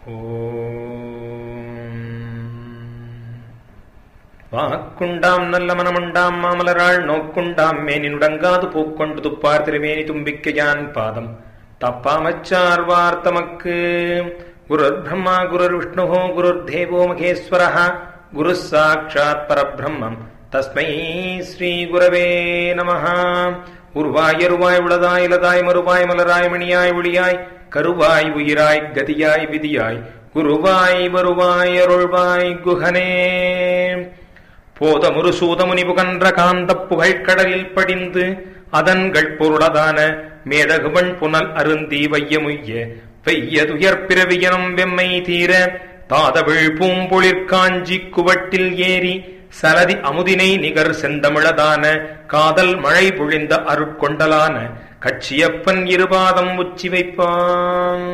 வாக்குண்டாம் நல்ல மனமுண்டாம் மாமலராள் நோக்குண்டாம் மேனினுடங்காது பூக்கொண்டு துப்பார் திருமேனி தும்பிக்க யான் பாதம் தப்பாமச்சார் வார்த்தமக்கு குருர் பிரம்மா குருர் விஷ்ணு குருர் தேவோ மகேஸ்வர குரு சாட்சாத் பரபிரம்மம் தஸ்மை ஸ்ரீ குரவே நம உருவாய் அருவாய் உளதாய் இலதாய் மறுவாய் மலராய் மணியாய் ஒளியாய் கருவாய் உயிராய் கதியாய் விதியாய் குருவாய் வருவாய் அருள்வாய் குகனே போதமுரு சூதமுனி புகன்ற காந்த புகழ்கடலில் படிந்து அதன்கள் பொருளதான மேதகுவன் புனல் அருந்தி வையமுய்ய வெய்ய துயர் பிறவியனும் வெம்மை தீர தாதவிழ் பூம்பொழிற் காஞ்சி குவட்டில் ஏறி சலதி அமுதினை நிகர் செந்தமிழதான காதல் மழை பொழிந்த அருட்கொண்டலான கட்சியப்பன் இருபாதம் உச்சி வைப்பான்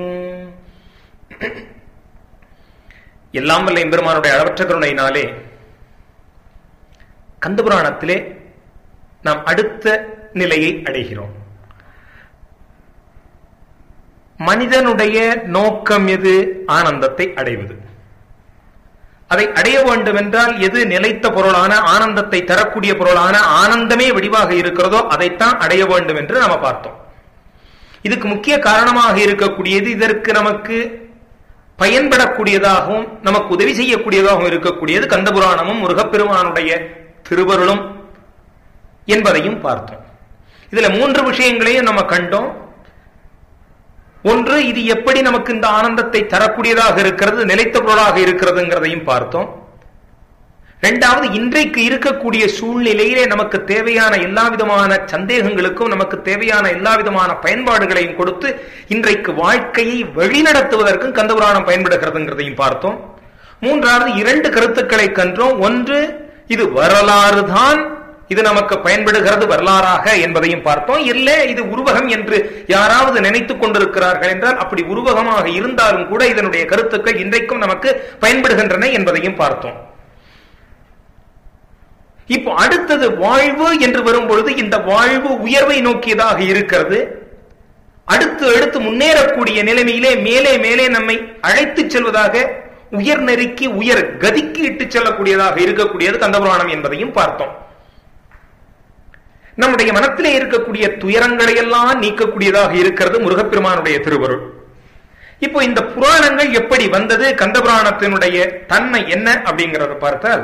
எல்லாம் வல்ல எம்பெருமானுடைய அளவற்ற கருணையினாலே கந்தபுராணத்திலே நாம் அடுத்த நிலையை அடைகிறோம் மனிதனுடைய நோக்கம் எது ஆனந்தத்தை அடைவது அதை அடைய வேண்டும் என்றால் எது நிலைத்த பொருளான ஆனந்தத்தை தரக்கூடிய பொருளான ஆனந்தமே வடிவாக இருக்கிறதோ அதைத்தான் அடைய வேண்டும் என்று நாம பார்த்தோம் இதுக்கு முக்கிய காரணமாக இருக்கக்கூடியது இதற்கு நமக்கு பயன்படக்கூடியதாகவும் நமக்கு உதவி செய்யக்கூடியதாகவும் இருக்கக்கூடியது கந்தபுராணமும் முருகப்பெருமானுடைய திருவருளும் என்பதையும் பார்த்தோம் இதுல மூன்று விஷயங்களையும் நம்ம கண்டோம் ஒன்று இது எப்படி நமக்கு இந்த ஆனந்தத்தை தரக்கூடியதாக இருக்கிறது நிலைத்த பொருளாக இருக்கிறதுங்கிறதையும் பார்த்தோம் இரண்டாவது இன்றைக்கு இருக்கக்கூடிய சூழ்நிலையிலே நமக்கு தேவையான எல்லா விதமான சந்தேகங்களுக்கும் நமக்கு தேவையான எல்லா விதமான பயன்பாடுகளையும் கொடுத்து இன்றைக்கு வாழ்க்கையை வழிநடத்துவதற்கும் கந்தபுராணம் பயன்படுகிறதுங்கிறதையும் பார்த்தோம் மூன்றாவது இரண்டு கருத்துக்களை கன்றோம் ஒன்று இது வரலாறு தான் இது நமக்கு பயன்படுகிறது வரலாறாக என்பதையும் பார்த்தோம் இல்லை இது உருவகம் என்று யாராவது நினைத்துக் கொண்டிருக்கிறார்கள் என்றால் அப்படி உருவகமாக இருந்தாலும் கூட இதனுடைய கருத்துக்கள் இன்றைக்கும் நமக்கு பயன்படுகின்றன என்பதையும் பார்த்தோம் இப்போ அடுத்தது வாழ்வு என்று வரும்பொழுது இந்த வாழ்வு உயர்வை நோக்கியதாக இருக்கிறது அடுத்து அடுத்து முன்னேறக்கூடிய நிலைமையிலே மேலே மேலே நம்மை அழைத்துச் செல்வதாக உயர் நெருக்கி உயர் கதிக்கு இட்டு செல்லக்கூடியதாக இருக்கக்கூடியது கந்தபுராணம் என்பதையும் பார்த்தோம் நம்முடைய மனத்திலே இருக்கக்கூடிய துயரங்களை எல்லாம் நீக்கக்கூடியதாக இருக்கிறது முருகப்பெருமானுடைய திருவருள் இப்போ இந்த புராணங்கள் எப்படி வந்தது கந்தபுராணத்தினுடைய தன்மை என்ன அப்படிங்கறத பார்த்தால்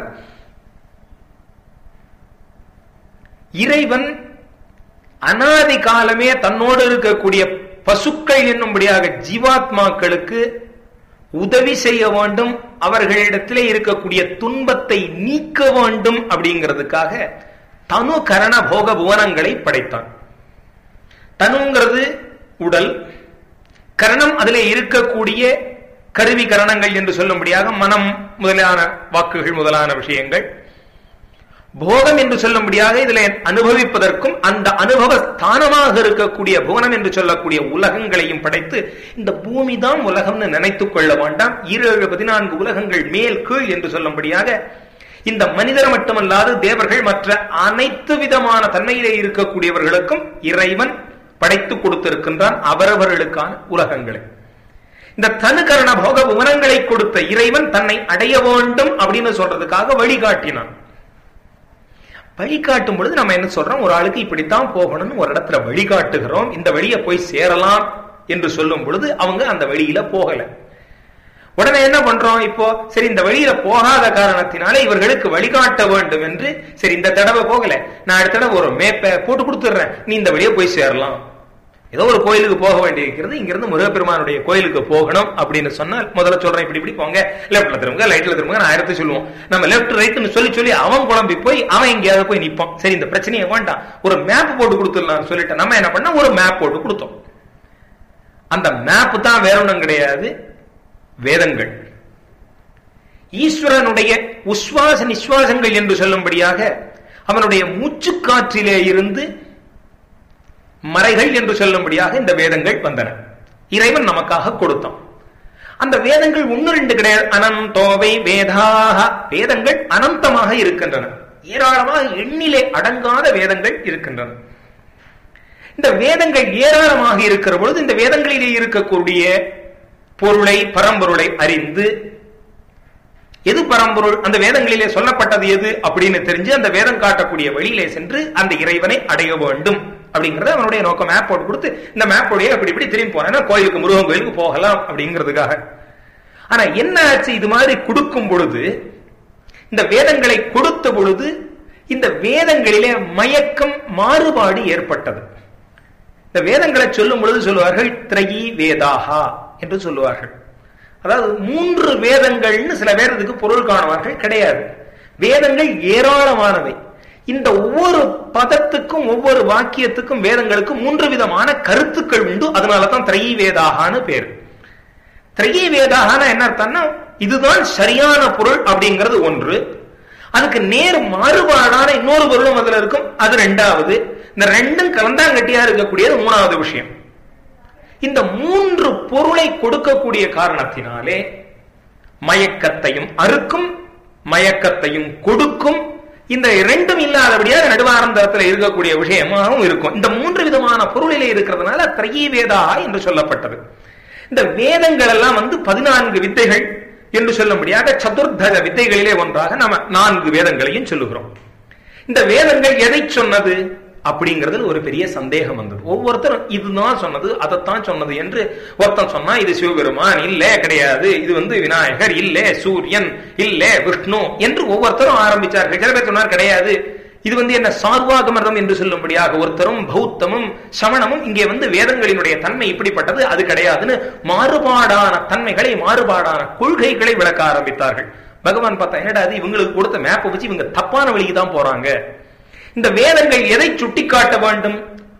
இறைவன் அனாதி காலமே தன்னோடு இருக்கக்கூடிய பசுக்கள் என்னும்படியாக ஜீவாத்மாக்களுக்கு உதவி செய்ய வேண்டும் அவர்களிடத்திலே இருக்கக்கூடிய துன்பத்தை நீக்க வேண்டும் அப்படிங்கிறதுக்காக தனு கரண போக புவனங்களை படைத்தான் தனுங்கிறது உடல் கரணம் அதிலே இருக்கக்கூடிய கருவி கரணங்கள் என்று சொல்லும்படியாக மனம் முதலான வாக்குகள் முதலான விஷயங்கள் போகம் என்று சொல்லும்படியாக இதில் அனுபவிப்பதற்கும் அந்த அனுபவ ஸ்தானமாக இருக்கக்கூடிய புவனம் என்று சொல்லக்கூடிய உலகங்களையும் படைத்து இந்த பூமி தான் உலகம்னு நினைத்துக் கொள்ள வேண்டாம் ஈரேழு பதினான்கு உலகங்கள் மேல் கீழ் என்று சொல்லும்படியாக இந்த மனிதர் மட்டுமல்லாது தேவர்கள் மற்ற அனைத்து விதமான தன்மையிலே இருக்கக்கூடியவர்களுக்கும் இறைவன் படைத்து கொடுத்திருக்கின்றான் அவரவர்களுக்கான உலகங்களை இந்த தனுகரண போக புவனங்களை கொடுத்த இறைவன் தன்னை அடைய வேண்டும் அப்படின்னு சொல்றதுக்காக வழிகாட்டினான் வழிகாட்டும் பொழுது நம்ம என்ன சொல்றோம் ஒரு ஆளுக்கு இப்படித்தான் போகணும்னு ஒரு இடத்துல வழிகாட்டுகிறோம் இந்த வழியை போய் சேரலாம் என்று சொல்லும் பொழுது அவங்க அந்த வழியில போகல உடனே என்ன பண்றோம் இப்போ சரி இந்த வழியில போகாத காரணத்தினால இவர்களுக்கு வழிகாட்ட வேண்டும் என்று சரி இந்த தடவை போகல நான் அடுத்த தடவை ஒரு மேப்பை போட்டு கொடுத்துடுறேன் நீ இந்த வழியை போய் சேரலாம் ஏதோ ஒரு கோயிலுக்கு போக வேண்டியிருக்கிறது இங்கிருந்து முருகப்பெருமானுடைய கோயிலுக்கு போகணும் அப்படின்னு சொன்னால் முதல்ல சொல்றேன் இப்படி இப்படி போங்க லெப்ட்ல திரும்புங்க ரைட்ல திரும்புங்க நான் ஆயிரத்தி சொல்லுவோம் நம்ம லெப்ட் ரைட்னு சொல்லி சொல்லி அவன் குழம்பி போய் அவன் எங்கேயாவது போய் நிப்பான் சரி இந்த பிரச்சனையை வேண்டாம் ஒரு மேப் போட்டு கொடுத்துடலாம் சொல்லிட்டு நம்ம என்ன பண்ண ஒரு மேப் போட்டு கொடுத்தோம் அந்த மேப் தான் வேற ஒன்றும் கிடையாது வேதங்கள் ஈஸ்வரனுடைய உஸ்வாச நிஸ்வாசங்கள் என்று சொல்லும்படியாக அவனுடைய மூச்சுக்காற்றிலே இருந்து மறைகள் என்று சொல்லும்படியாக இந்த வேதங்கள் வந்தன இறைவன் நமக்காக கொடுத்தான் அந்த வேதங்கள் ஒன்னு ரெண்டு கிடையாது அனந்தோவை வேதாக வேதங்கள் அனந்தமாக இருக்கின்றன ஏராளமாக எண்ணிலே அடங்காத வேதங்கள் இருக்கின்றன இந்த வேதங்கள் ஏராளமாக இருக்கிற பொழுது இந்த வேதங்களிலே இருக்கக்கூடிய பொருளை பரம்பொருளை அறிந்து எது பரம்பொருள் அந்த வேதங்களிலே சொல்லப்பட்டது எது அப்படின்னு தெரிஞ்சு அந்த வேதம் காட்டக்கூடிய வழியிலே சென்று அந்த இறைவனை அடைய வேண்டும் அப்படிங்கறது அவனுடைய நோக்கம் மேப் போட்டு கொடுத்து இந்த மேப்போடைய அப்படி இப்படி திரும்பி போனா கோயிலுக்கு முருகன் கோயிலுக்கு போகலாம் அப்படிங்கிறதுக்காக ஆனா என்ன ஆச்சு இது மாதிரி கொடுக்கும் பொழுது இந்த வேதங்களை கொடுத்த பொழுது இந்த வேதங்களிலே மயக்கம் மாறுபாடு ஏற்பட்டது இந்த வேதங்களை சொல்லும் பொழுது சொல்லுவார்கள் திரையி வேதாகா என்று சொல்லுவார்கள் அதாவது மூன்று வேதங்கள்னு சில பேர் இதுக்கு பொருள் காணுவார்கள் கிடையாது வேதங்கள் ஏராளமானவை இந்த ஒவ்வொரு பதத்துக்கும் ஒவ்வொரு வாக்கியத்துக்கும் வேதங்களுக்கும் மூன்று விதமான கருத்துக்கள் உண்டு அதனால தான் திரையி வேதாகான்னு பேரு திரையி வேதாகனா என்ன அர்த்தம்னா இதுதான் சரியான பொருள் அப்படிங்கிறது ஒன்று அதுக்கு நேர் மாறுபாடான இன்னொரு பொருளும் அதுல இருக்கும் அது ரெண்டாவது இந்த ரெண்டும் கலந்தாங்கட்டியா இருக்கக்கூடியது மூணாவது விஷயம் இந்த மூன்று பொருளை கொடுக்கக்கூடிய காரணத்தினாலே மயக்கத்தையும் அறுக்கும் மயக்கத்தையும் கொடுக்கும் இந்த இரண்டும் இல்லாதபடியாக நடுவாரந்தரத்தில் இருக்கக்கூடிய விஷயமாகவும் இருக்கும் இந்த மூன்று விதமான பொருளிலே இருக்கிறதுனால திரையி வேதா என்று சொல்லப்பட்டது இந்த வேதங்கள் எல்லாம் வந்து பதினான்கு வித்தைகள் என்று சொல்லும்படியாக சதுர்தக வித்தைகளிலே ஒன்றாக நம்ம நான்கு வேதங்களையும் சொல்லுகிறோம் இந்த வேதங்கள் எதை சொன்னது அப்படிங்கிறதுல ஒரு பெரிய சந்தேகம் வந்தது ஒவ்வொருத்தரும் இதுதான் சொன்னது அதைத்தான் சொன்னது என்று ஒருத்தன் சொன்னா இது சிவபெருமான் இல்ல கிடையாது இது வந்து விநாயகர் இல்ல சூரியன் இல்ல விஷ்ணு என்று ஒவ்வொருத்தரும் ஆரம்பிச்சார்கள் சில பேர் சொன்னார் கிடையாது இது வந்து என்ன சார்வாகமர்தம் என்று சொல்லும்படியாக ஒருத்தரும் பௌத்தமும் சமணமும் இங்கே வந்து வேதங்களினுடைய தன்மை இப்படிப்பட்டது அது கிடையாதுன்னு மாறுபாடான தன்மைகளை மாறுபாடான கொள்கைகளை விளக்க ஆரம்பித்தார்கள் பகவான் பார்த்தா என்னடா அது இவங்களுக்கு கொடுத்த மேப்பை வச்சு இவங்க தப்பான வழிக்கு தான் போறாங்க இந்த வேதங்கள் எதை சுட்டிக்காட்ட வேண்டும்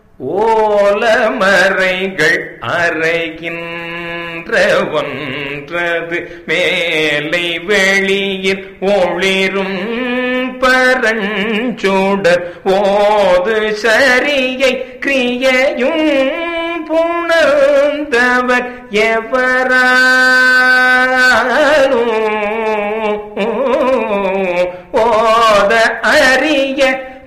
ஓலமறைகள் அறைகின்ற ஒன்றது மேலை வெளியில் ஒளிரும் பரஞ்சூடர் ஓது சரியை கிரியையும் புணர்ந்தவர் எவராலும் ஓத அறிய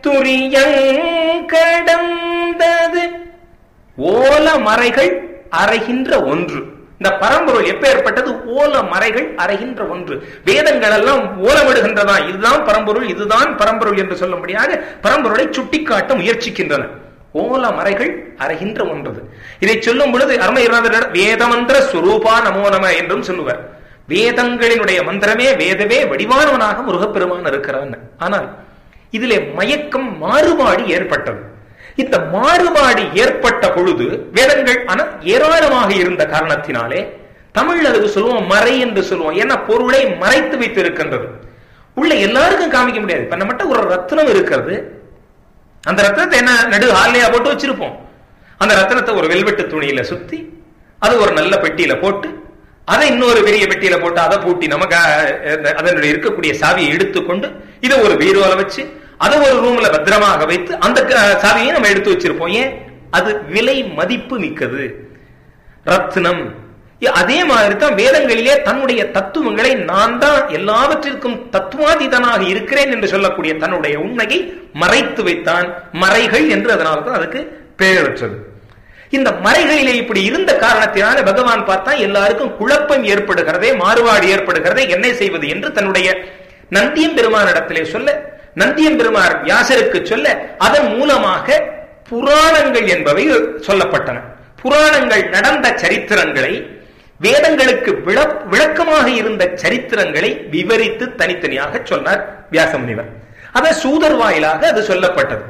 துரியங்கடந்தது ஓல மறைகள் அறைகின்ற ஒன்று இந்த பரம்பொருள் எப்ப ஏற்பட்டது ஓல மறைகள் அறைகின்ற ஒன்று வேதங்கள் எல்லாம் ஓலமிடுகின்றதா இதுதான் பரம்பொருள் இதுதான் பரம்பொருள் என்று சொல்லும்படியாக பரம்பொருளை சுட்டிக்காட்ட முயற்சிக்கின்றன ஓல மறைகள் அறைகின்ற ஒன்றது இதை சொல்லும் பொழுது அருமையிறாத வேதமந்திர சுரூபா நமோ நம என்றும் சொல்லுவார் வேதங்களினுடைய மந்திரமே வேதவே வடிவானவனாக முருகப்பெருமான் இருக்கிறான் ஆனால் இதிலே மயக்கம் மாறுபாடு ஏற்பட்டது இந்த மாறுபாடு ஏற்பட்ட பொழுது வேதங்கள் ஆனா ஏராளமாக இருந்த காரணத்தினாலே தமிழ் அதுக்கு சொல்லுவோம் மறை என்று சொல்லுவோம் ஏன்னா பொருளை மறைத்து வைத்து இருக்கின்றது உள்ள எல்லாருக்கும் காமிக்க முடியாது இப்ப நம்மகிட்ட ஒரு ரத்னம் இருக்கிறது அந்த ரத்னத்தை என்ன நடு ஹாலையா போட்டு வச்சிருப்போம் அந்த ரத்னத்தை ஒரு வெல்வெட்டு துணியில சுத்தி அது ஒரு நல்ல பெட்டியில போட்டு அதை இன்னொரு பெரிய பெட்டியில போட்டு அதை பூட்டி நமக்கு அதனுடைய இருக்கக்கூடிய சாவியை எடுத்துக்கொண்டு இதை ஒரு பீரோல வச்சு அதை ஒரு ரூம்ல பத்திரமாக வைத்து அந்த சாவியை நம்ம எடுத்து வச்சிருப்போம் ஏன் அது விலை மதிப்பு மிக்கது ரத்னம் அதே மாதிரி தான் வேதங்களிலே தன்னுடைய தத்துவங்களை நான் தான் எல்லாவற்றிற்கும் தத்துவாதீதனாக இருக்கிறேன் என்று சொல்லக்கூடிய தன்னுடைய உண்மையை மறைத்து வைத்தான் மறைகள் என்று அதனால தான் அதுக்கு பெயரற்றது இந்த மறைகளிலே இப்படி இருந்த காரணத்தினால பகவான் பார்த்தா எல்லாருக்கும் குழப்பம் ஏற்படுகிறதே மாறுபாடு ஏற்படுகிறதே என்ன செய்வது என்று தன்னுடைய நந்தியம் பெருமானிடத்திலே சொல்ல நந்தியம் பெருமார் வியாசருக்கு சொல்ல அதன் மூலமாக புராணங்கள் என்பவை சொல்லப்பட்டன புராணங்கள் நடந்த சரித்திரங்களை வேதங்களுக்கு விளக்கமாக இருந்த சரித்திரங்களை விவரித்து தனித்தனியாக சொன்னார் வியாசமுனிவர் அத சூதர் வாயிலாக அது சொல்லப்பட்டது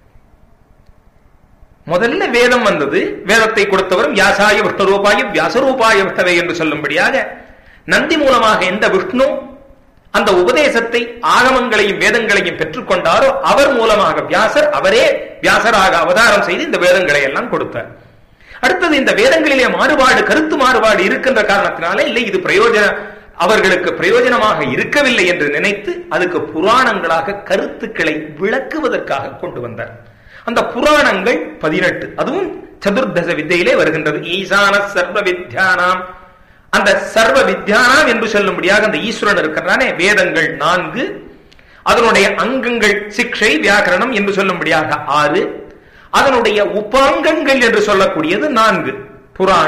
முதல்ல வேதம் வந்தது வேதத்தை கொடுத்தவரும் வியாசாய விஷ்ணரூபாய வியாசரூபாய விஷ்ணவே என்று சொல்லும்படியாக நந்தி மூலமாக எந்த விஷ்ணு அந்த உபதேசத்தை ஆகமங்களையும் வேதங்களையும் பெற்றுக்கொண்டாரோ அவர் மூலமாக வியாசர் அவரே வியாசராக அவதாரம் செய்து இந்த வேதங்களை எல்லாம் கொடுத்தார் அடுத்தது இந்த வேதங்களிலே மாறுபாடு கருத்து மாறுபாடு இருக்கின்ற காரணத்தினாலே இல்லை இது பிரயோஜன அவர்களுக்கு பிரயோஜனமாக இருக்கவில்லை என்று நினைத்து அதுக்கு புராணங்களாக கருத்துக்களை விளக்குவதற்காக கொண்டு வந்தார் அந்த புராணங்கள் பதினெட்டு அதுவும் சதுர்தச வித்தையிலே வருகின்றது ஈசான சர்வ வித்யானாம் அந்த சர்வ வித்யானாம் என்று சொல்லும்படியாக அந்த ஈஸ்வரன் இருக்கிறானே வேதங்கள் நான்கு அதனுடைய அங்கங்கள் சிக்ஷை வியாக்கரணம் என்று சொல்லும்படியாக ஆறு அதனுடைய உபாங்கங்கள் என்று சொல்லக்கூடியது நான்கு புராணம்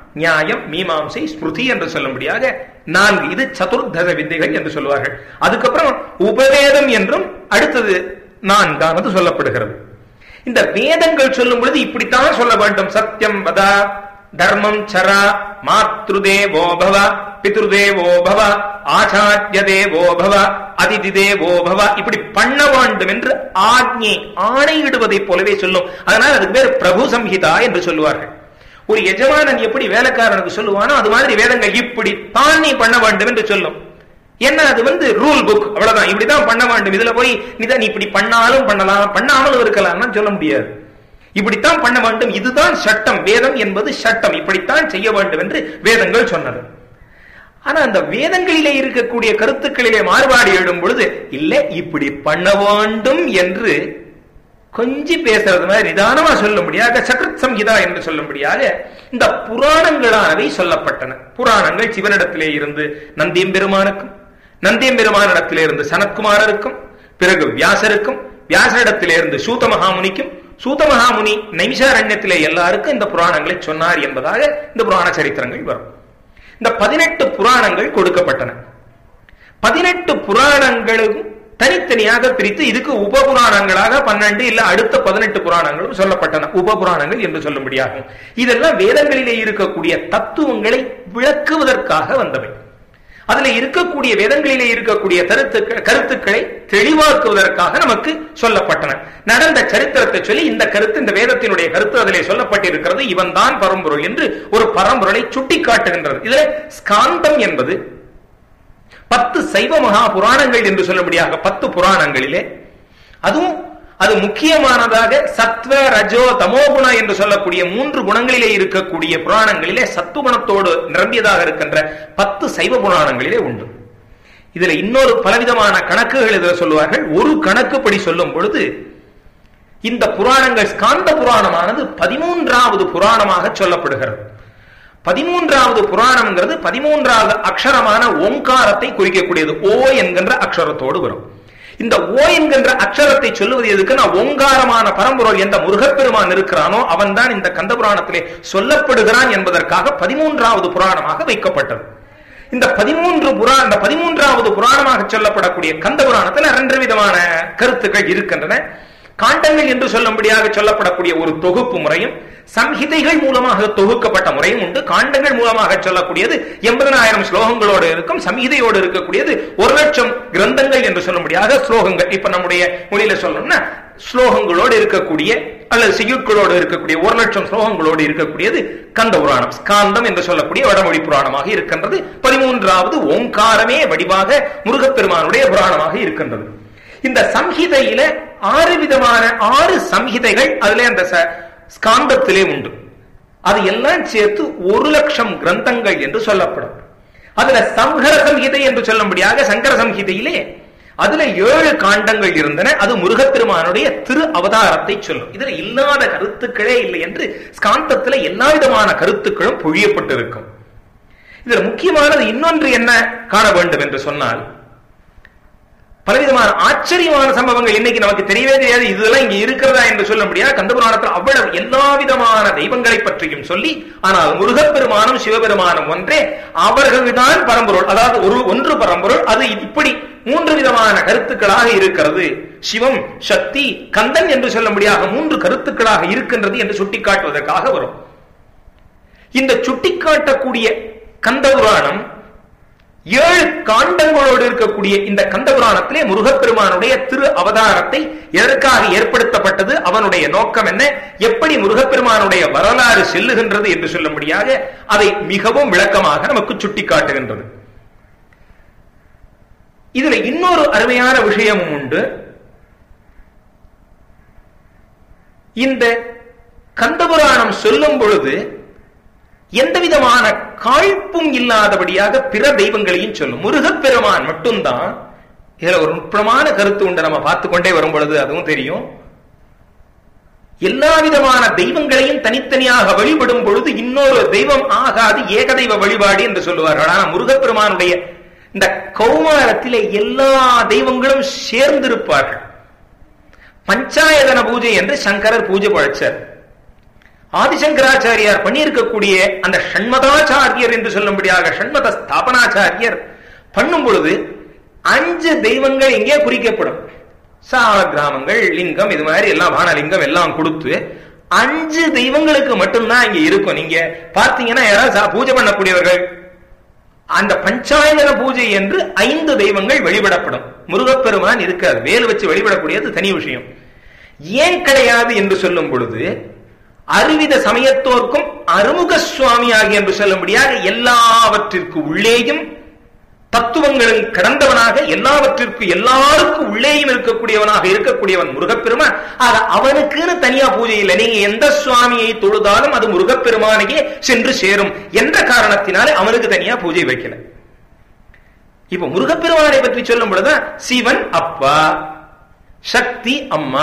நியாயம் மீமாம்சை ஸ்மிருதி என்று சொல்லும்படியாக நான்கு இது சதுர்தச வித்தைகள் என்று சொல்லுவார்கள் அதுக்கப்புறம் உபவேதம் என்றும் அடுத்தது நான்கானது சொல்லப்படுகிறது இந்த வேதங்கள் சொல்லும் பொழுது இப்படித்தான் சொல்ல வேண்டும் சத்தியம் வதா தர்மம் சரா மாத்ருதேவோ பவ பித்ருதேவோ பவ ஆச்சாரிய தேவோ பவ அதிதி தேவோ பவ இப்படி பண்ண வேண்டும் என்று ஆக்ஞை ஆணையிடுவதைப் போலவே சொல்லும் அதனால் அதுக்கு பேர் பிரபு சம்ஹிதா என்று சொல்லுவார்கள் ஒரு எஜமானன் எப்படி வேலைக்காரனுக்கு சொல்லுவானோ அது மாதிரி வேதங்கள் இப்படி தான் நீ பண்ண வேண்டும் என்று சொல்லும் என்ன அது வந்து ரூல் புக் அவ்வளவுதான் இப்படிதான் பண்ண வேண்டும் இதுல போய் நீதான் இப்படி பண்ணாலும் பண்ணலாம் பண்ணாமலும் இருக்கலாம் சொல்ல முடியாது இப்படித்தான் பண்ண வேண்டும் இதுதான் சட்டம் வேதம் என்பது சட்டம் இப்படித்தான் செய்ய வேண்டும் என்று வேதங்கள் சொன்னது ஆனா அந்த வேதங்களிலே இருக்கக்கூடிய கருத்துக்களிலே மாறுபாடு எழும் பொழுது இல்ல இப்படி பண்ண வேண்டும் என்று கொஞ்சி பேசுறது மாதிரி நிதானமா சொல்லும்படியாக சக்கரத் சம்ஹிதா என்று சொல்லும்படியாக இந்த புராணங்களானவை சொல்லப்பட்டன புராணங்கள் சிவனிடத்திலே இருந்து நந்தியம்பெருமானுக்கும் நந்தியம்பெருமானிடத்திலே இருந்து சனத்குமாரருக்கும் பிறகு வியாசருக்கும் வியாசரிடத்திலே இருந்து சூத மகாமுனிக்கும் சூத மகாமுனி நைமிஷாரண்யத்திலே எல்லாருக்கும் இந்த புராணங்களை சொன்னார் என்பதாக இந்த புராண சரித்திரங்கள் வரும் இந்த பதினெட்டு புராணங்கள் கொடுக்கப்பட்டன பதினெட்டு புராணங்களும் தனித்தனியாக பிரித்து இதுக்கு உப புராணங்களாக பன்னெண்டு இல்ல அடுத்த பதினெட்டு புராணங்களும் சொல்லப்பட்டன உப புராணங்கள் என்று சொல்லும்படியாகும் இதெல்லாம் வேதங்களிலே இருக்கக்கூடிய தத்துவங்களை விளக்குவதற்காக வந்தவை அதுல இருக்கக்கூடிய வேதங்களிலே இருக்கக்கூடிய கருத்துக்கள் கருத்துக்களை தெளிவாக்குவதற்காக நமக்கு சொல்லப்பட்டன நடந்த சரித்திரத்தை சொல்லி இந்த கருத்து இந்த வேதத்தினுடைய கருத்து அதிலே சொல்லப்பட்டிருக்கிறது இவன் தான் பரம்பொருள் என்று ஒரு பரம்பொருளை சுட்டி காட்டுகின்றது இதுல ஸ்காந்தம் என்பது பத்து சைவ மகா புராணங்கள் என்று சொல்லும்படியாக பத்து புராணங்களிலே அதுவும் அது முக்கியமானதாக சத்வ ரஜோ தமோகுண என்று சொல்லக்கூடிய மூன்று குணங்களிலே இருக்கக்கூடிய புராணங்களிலே சத்துவகுணத்தோடு நிரம்பியதாக இருக்கின்ற பத்து சைவ புராணங்களிலே உண்டு இதுல இன்னொரு பலவிதமான கணக்குகள் இதுல சொல்லுவார்கள் ஒரு கணக்குப்படி சொல்லும் பொழுது இந்த புராணங்கள் ஸ்காந்த புராணமானது பதிமூன்றாவது புராணமாக சொல்லப்படுகிறது பதிமூன்றாவது புராணம்ங்கிறது பதிமூன்றாவது அக்ஷரமான ஓங்காரத்தை குறிக்கக்கூடியது ஓ என்கின்ற அக்ஷரத்தோடு வரும் இந்த ஓ என்கின்ற அக்ஷரத்தை சொல்லுவது எதுக்குன்னா ஓங்காரமான பரம்பொருள் எந்த முருகப்பெருமான் இருக்கிறானோ அவன் தான் இந்த கந்த புராணத்திலே சொல்லப்படுகிறான் என்பதற்காக பதிமூன்றாவது புராணமாக வைக்கப்பட்டது இந்த பதிமூன்று புரா இந்த பதிமூன்றாவது புராணமாக சொல்லப்படக்கூடிய கந்த புராணத்தில் இரண்டு விதமான கருத்துக்கள் இருக்கின்றன காண்டங்கள் என்று சொல்லும்படியாக சொல்லப்படக்கூடிய ஒரு தொகுப்பு முறையும் சம்ஹிதைகள் மூலமாக தொகுக்கப்பட்ட முறையும் உண்டு காண்டங்கள் மூலமாக சொல்லக்கூடியது எண்பதனாயிரம் ஸ்லோகங்களோடு இருக்கும் சம்ஹிதையோடு இருக்கக்கூடியது ஒரு லட்சம் கிரந்தங்கள் என்று சொல்லும்படியாக ஸ்லோகங்கள் இப்ப நம்முடைய மொழியில சொல்லணும்னா ஸ்லோகங்களோடு இருக்கக்கூடிய அல்லது செய்யுட்களோடு இருக்கக்கூடிய ஒரு லட்சம் ஸ்லோகங்களோடு இருக்கக்கூடியது கந்த புராணம் ஸ்காந்தம் என்று சொல்லக்கூடிய வடமொழி புராணமாக இருக்கின்றது பதிமூன்றாவது ஓங்காரமே வடிவாக முருகப்பெருமானுடைய புராணமாக இருக்கின்றது இந்த சம்ஹிதையில ஆறு விதமான ஆறு சம்ஹிதைகள் அதுல அந்த ஸ்காந்தத்திலே உண்டு அது எல்லாம் சேர்த்து ஒரு லட்சம் கிரந்தங்கள் என்று சொல்லப்படும் அதுல சங்கர சம்ஹிதை என்று சொல்லும்படியாக சங்கர சம்ஹிதையிலே அதுல ஏழு காண்டங்கள் இருந்தன அது முருகப்பெருமானுடைய திரு அவதாரத்தை சொல்லும் இதுல இல்லாத கருத்துக்களே இல்லை என்று ஸ்காந்தத்துல எல்லா விதமான கருத்துக்களும் பொழியப்பட்டிருக்கும் இதுல முக்கியமானது இன்னொன்று என்ன காண வேண்டும் என்று சொன்னால் பலவிதமான ஆச்சரியமான சம்பவங்கள் இன்னைக்கு நமக்கு தெரியவே தெரியாது இதெல்லாம் இங்க இருக்கிறதா என்று சொல்ல முடியாது கந்தபுராணத்தில் அவ்வளவு எல்லா விதமான தெய்வங்களை பற்றியும் சொல்லி ஆனால் முருகப்பெருமானும் சிவபெருமானும் ஒன்றே அவர்கள்தான் பரம்பொருள் அதாவது ஒரு ஒன்று பரம்பொருள் அது இப்படி மூன்று விதமான கருத்துக்களாக இருக்கிறது சிவம் சக்தி கந்தன் என்று சொல்ல முடியாத மூன்று கருத்துக்களாக இருக்கின்றது என்று சுட்டிக்காட்டுவதற்காக வரும் இந்த சுட்டிக்காட்டக்கூடிய கந்தபுராணம் ஏழு காண்டங்களோடு இருக்கக்கூடிய இந்த கந்த புராணத்திலே முருகப்பெருமானுடைய திரு அவதாரத்தை எதற்காக ஏற்படுத்தப்பட்டது அவனுடைய நோக்கம் என்ன எப்படி முருகப்பெருமானுடைய வரலாறு செல்லுகின்றது என்று சொல்லும்படியாக அதை மிகவும் விளக்கமாக நமக்கு சுட்டிக்காட்டுகின்றது இதுல இன்னொரு அருமையான விஷயமும் உண்டு இந்த கந்தபுராணம் சொல்லும் பொழுது எந்த விதமான காழ்ப்பும் இல்லாதபடியாக பிற தெய்வங்களையும் சொல்லும் முருகப்பெருமான் மட்டும்தான் இதுல ஒரு நுட்பமான கருத்து உண்டு நம்ம பார்த்து கொண்டே வரும் பொழுது அதுவும் தெரியும் எல்லா விதமான தெய்வங்களையும் தனித்தனியாக வழிபடும் பொழுது இன்னொரு தெய்வம் ஆகாது ஏகதெய்வ வழிபாடு என்று சொல்லுவார்கள் ஆனா முருகப்பெருமானுடைய இந்த கௌமாரத்திலே எல்லா தெய்வங்களும் சேர்ந்திருப்பார்கள் பஞ்சாயதன பூஜை என்று சங்கரர் பூஜை பழைச்சார் ஆதிசங்கராச்சாரியார் பண்ணியிருக்கக்கூடிய அந்த ஷண்மதாச்சாரியர் என்று சொல்லும்படியாக ஷண்மத ஸ்தாபனாச்சாரியர் பண்ணும் பொழுது அஞ்சு தெய்வங்கள் எங்கே குறிக்கப்படும் சால கிராமங்கள் லிங்கம் இது மாதிரி எல்லாம் வானலிங்கம் எல்லாம் கொடுத்து அஞ்சு தெய்வங்களுக்கு மட்டும்தான் இங்க இருக்கும் நீங்க பார்த்தீங்கன்னா யாராவது பூஜை பண்ணக்கூடியவர்கள் அந்த பஞ்சாயன பூஜை என்று ஐந்து தெய்வங்கள் வழிபடப்படும் முருகப்பெருமான் இருக்காது வேல் வச்சு வழிபடக்கூடியது தனி விஷயம் ஏன் கிடையாது என்று சொல்லும் பொழுது அருவித சமயத்தோர்க்கும் அருமுக சுவாமியாகி என்று சொல்லும்படியாக எல்லாவற்றிற்கு உள்ளேயும் தத்துவங்களும் கடந்தவனாக எல்லாவற்றிற்கு எல்லாருக்கும் உள்ளேயும் இருக்கக்கூடியவனாக இருக்கக்கூடியவன் முருகப்பெருமான் ஆக அவனுக்குன்னு தனியா பூஜை இல்லை நீங்க எந்த சுவாமியை தொழுதாலும் அது முருகப்பெருமானையே சென்று சேரும் என்ற காரணத்தினாலே அவனுக்கு தனியா பூஜை வைக்கல இப்ப முருகப்பெருமானை பற்றி சொல்லும் பொழுது சிவன் அப்பா சக்தி அம்மா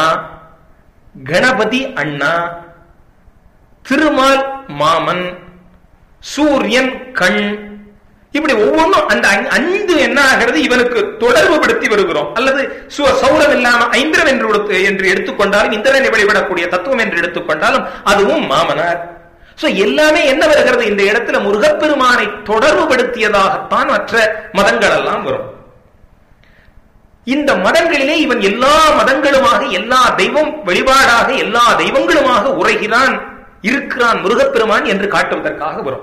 கணபதி அண்ணா திருமால் மாமன் சூரியன் கண் இப்படி ஒவ்வொன்றும் அந்த ஐந்து என்ன ஆகிறது இவனுக்கு தொடர்பு படுத்தி வருகிறோம் அல்லது சௌரம் இல்லாம ஐந்திரன் என்று என்று எடுத்துக்கொண்டாலும் இந்திரனை வழிபடக்கூடிய தத்துவம் என்று எடுத்துக்கொண்டாலும் அதுவும் மாமனார் சோ எல்லாமே என்ன வருகிறது இந்த இடத்துல முருகப்பெருமானை தொடர்பு படுத்தியதாகத்தான் மற்ற மதங்கள் எல்லாம் வரும் இந்த மதங்களிலே இவன் எல்லா மதங்களுமாக எல்லா தெய்வம் வழிபாடாக எல்லா தெய்வங்களுமாக உரைகிறான் இருக்கிறான் முருகப்பெருமான் என்று காட்டுவதற்காக வரும்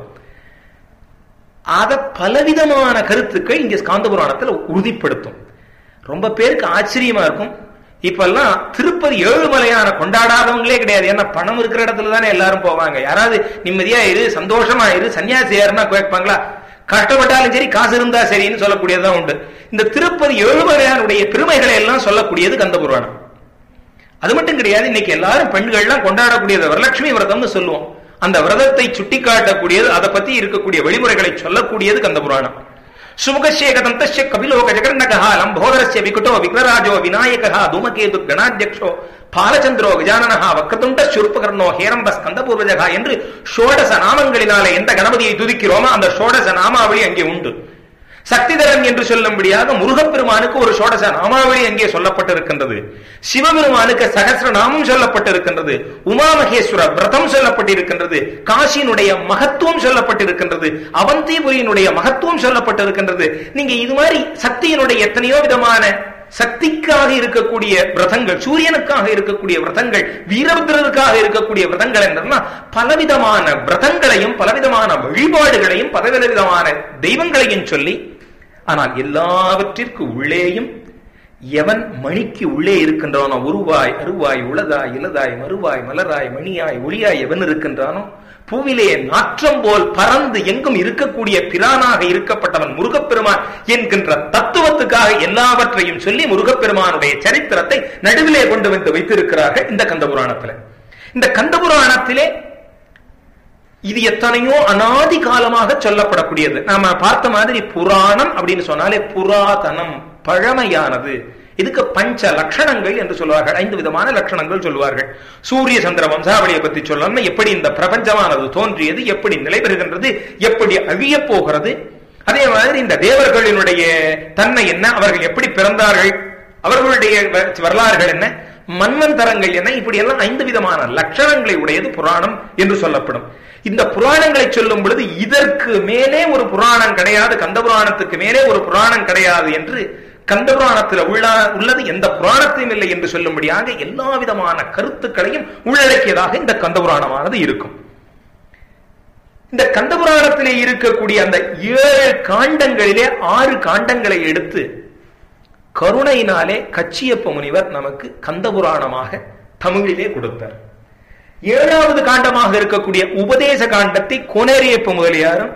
அத பலவிதமான கருத்துக்கள் இங்க ஸ்காந்த புராணத்தில் உறுதிப்படுத்தும் ரொம்ப பேருக்கு ஆச்சரியமா இருக்கும் இப்பெல்லாம் திருப்பதி ஏழுமலையான கொண்டாடாதவங்களே கிடையாது ஏன்னா பணம் இருக்கிற இடத்துல தானே எல்லாரும் போவாங்க யாராவது நிம்மதியா இரு சந்தோஷமா இரு சன்னியாசி யாருன்னா கேட்பாங்களா கஷ்டப்பட்டாலும் சரி காசு இருந்தா சரின்னு சொல்லக்கூடியதுதான் உண்டு இந்த திருப்பதி ஏழுமலையானுடைய பெருமைகளை எல்லாம் சொல்லக்கூடியது கந்த புராணம் அது மட்டும் கிடையாது இன்னைக்கு எல்லாரும் பெண்கள்லாம் கொண்டாடக்கூடியது வரலட்சுமி விரதம்னு சொல்லுவோம் அந்த விரதத்தை சுட்டி காட்டக்கூடியது அதை பத்தி இருக்கக்கூடிய வழிமுறைகளை சொல்லக்கூடியது கந்த புராணம் சுமுகசேகதந்தஸ்ய கபிலோக ஜெகர்ணகா லம்போதரஸ்ய விகுட்டோ விக்ரராஜோ விநாயகா தூமகேது கணாத்தியக்ஷோ பாலச்சந்திரோ கஜானனஹா வக்கதுண்ட சுருப்பகர்ணோ ஹேரம்ப ஸ்கந்தபூர்வஜகா என்று ஷோடச நாமங்களினாலே எந்த கணபதியை துதிக்கிறோமோ அந்த ஷோடச நாமாவளி அங்கே உண்டு சக்திதரன் என்று சொல்லும்படியாக முருகப்பெருமானுக்கு ஒரு சோடச நாமாவளி அங்கே சொல்லப்பட்டிருக்கின்றது சிவபெருமானுக்கு சகசிர நாமம் சொல்லப்பட்டிருக்கின்றது உமாமகேஸ்வர விரதம் சொல்லப்பட்டிருக்கின்றது காசியினுடைய மகத்துவம் சொல்லப்பட்டிருக்கின்றது அவந்திபுரியினுடைய மகத்துவம் சொல்லப்பட்டிருக்கின்றது நீங்க இது மாதிரி சக்தியினுடைய எத்தனையோ விதமான சக்திக்காக இருக்கக்கூடிய விரதங்கள் சூரியனுக்காக இருக்கக்கூடிய விரதங்கள் வீரபத்ரருக்காக இருக்கக்கூடிய விரதங்கள் என்னன்னா பலவிதமான விரதங்களையும் பலவிதமான வழிபாடுகளையும் பலவிதமான தெய்வங்களையும் சொல்லி ஆனால் எல்லாவற்றிற்கு உள்ளேயும் எவன் மணிக்கு உள்ளே இருக்கின்றானோ உருவாய் அருவாய் உளதாய் இலதாய் மறுவாய் மலராய் மணியாய் ஒளியாய் எவன் இருக்கின்றானோ பூவிலே நாற்றம் போல் பறந்து எங்கும் இருக்கக்கூடிய பிரானாக இருக்கப்பட்டவன் முருகப்பெருமான் என்கின்ற தத்துவத்துக்காக எல்லாவற்றையும் சொல்லி முருகப்பெருமானுடைய சரித்திரத்தை நடுவிலே கொண்டு வந்து வைத்திருக்கிறார்கள் இந்த கந்த புராணத்திலே இந்த கந்த புராணத்திலே இது எத்தனையோ அனாதி காலமாக சொல்லப்படக்கூடியது நாம பார்த்த மாதிரி புராணம் அப்படின்னு சொன்னாலே புராதனம் பழமையானது இதுக்கு பஞ்ச லட்சணங்கள் என்று சொல்வார்கள் ஐந்து விதமான லட்சணங்கள் சொல்வார்கள் சூரிய சந்திர வம்சாவளியை பத்தி சொல்லணும்னா எப்படி இந்த பிரபஞ்சமானது தோன்றியது எப்படி நிலை பெறுகின்றது எப்படி அழிய போகிறது அதே மாதிரி இந்த தேவர்களினுடைய தன்மை என்ன அவர்கள் எப்படி பிறந்தார்கள் அவர்களுடைய வரலாறுகள் என்ன மன்வந்தரங்கள் என்ன இப்படி எல்லாம் ஐந்து விதமான லட்சணங்களை உடையது புராணம் என்று சொல்லப்படும் இந்த புராணங்களை சொல்லும் பொழுது இதற்கு மேலே ஒரு புராணம் கிடையாது கந்த புராணத்துக்கு மேலே ஒரு புராணம் கிடையாது என்று கந்த புராணத்தில் உள்ள உள்ளது எந்த புராணத்தையும் இல்லை என்று சொல்லும்படியாக எல்லா விதமான கருத்துக்களையும் உள்ளடக்கியதாக இந்த கந்த புராணமானது இருக்கும் இந்த கந்த புராணத்திலே இருக்கக்கூடிய அந்த ஏழு காண்டங்களிலே ஆறு காண்டங்களை எடுத்து கருணையினாலே கச்சியப்ப முனிவர் நமக்கு கந்த புராணமாக தமிழிலே கொடுத்தார் ஏழாவது காண்டமாக இருக்கக்கூடிய உபதேச காண்டத்தை கோனேரியப்ப முதலியாரும்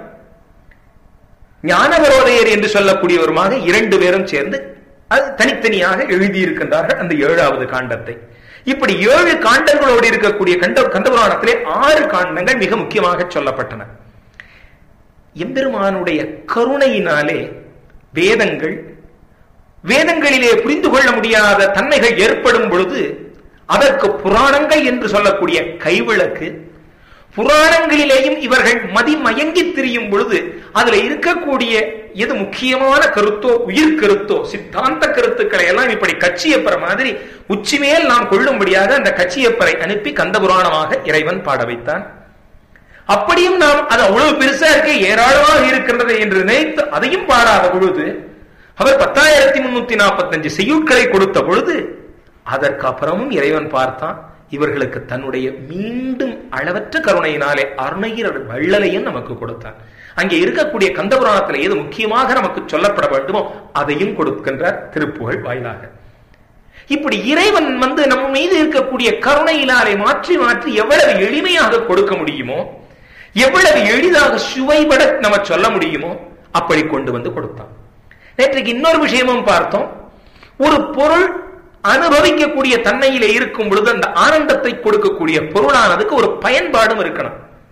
ஞானவரோதையர் என்று சொல்லக்கூடியவருமாக இரண்டு பேரும் சேர்ந்து அது தனித்தனியாக எழுதியிருக்கின்றார்கள் அந்த ஏழாவது காண்டத்தை இப்படி ஏழு காண்டங்களோடு இருக்கக்கூடிய கண்ட கந்தபுராணத்திலே ஆறு காண்டங்கள் மிக முக்கியமாக சொல்லப்பட்டன எம்பெருமானுடைய கருணையினாலே வேதங்கள் வேதங்களிலே புரிந்து கொள்ள முடியாத தன்மைகள் ஏற்படும் பொழுது அதற்கு புராணங்கள் என்று சொல்லக்கூடிய கைவிளக்கு புராணங்களிலேயும் இவர்கள் மதிமயங்கி திரியும் பொழுது அதுல இருக்கக்கூடிய எது முக்கியமான கருத்தோ உயிர் கருத்தோ சித்தாந்த கருத்துக்களை எல்லாம் இப்படி கச்சியப்பற மாதிரி உச்சிமேல் நாம் கொள்ளும்படியாக அந்த கச்சியப்பரை அனுப்பி கந்த புராணமாக இறைவன் பாட வைத்தான் அப்படியும் நாம் அது அவ்வளவு பெருசா இருக்க ஏராளமாக இருக்கின்றது என்று நினைத்து அதையும் பாடாத பொழுது அவர் பத்தாயிரத்தி முன்னூத்தி நாற்பத்தி அஞ்சு செய்யுட்களை கொடுத்த பொழுது அதற்கு அப்புறமும் இறைவன் பார்த்தான் இவர்களுக்கு தன்னுடைய மீண்டும் அளவற்ற கருணையினாலே அருணகிர வள்ளலையும் நமக்கு கொடுத்தான் அங்கே இருக்கக்கூடிய கந்தபுராணத்தில் எது முக்கியமாக நமக்கு சொல்லப்பட வேண்டுமோ அதையும் கொடுக்கின்றார் திருப்புகழ் வாயிலாக இப்படி இறைவன் வந்து நம்ம மீது இருக்கக்கூடிய கருணையினாலே மாற்றி மாற்றி எவ்வளவு எளிமையாக கொடுக்க முடியுமோ எவ்வளவு எளிதாக சுவைபட நம்ம சொல்ல முடியுமோ அப்படி கொண்டு வந்து கொடுத்தான் நேற்றைக்கு இன்னொரு விஷயமும் பார்த்தோம் ஒரு பொருள் அனுபவிக்கக்கூடிய தன்மையிலே இருக்கும் பொழுது அந்த ஆனந்தத்தை கொடுக்கக்கூடிய பொருளானதுக்கு ஒரு பயன்பாடும் இருக்கணும்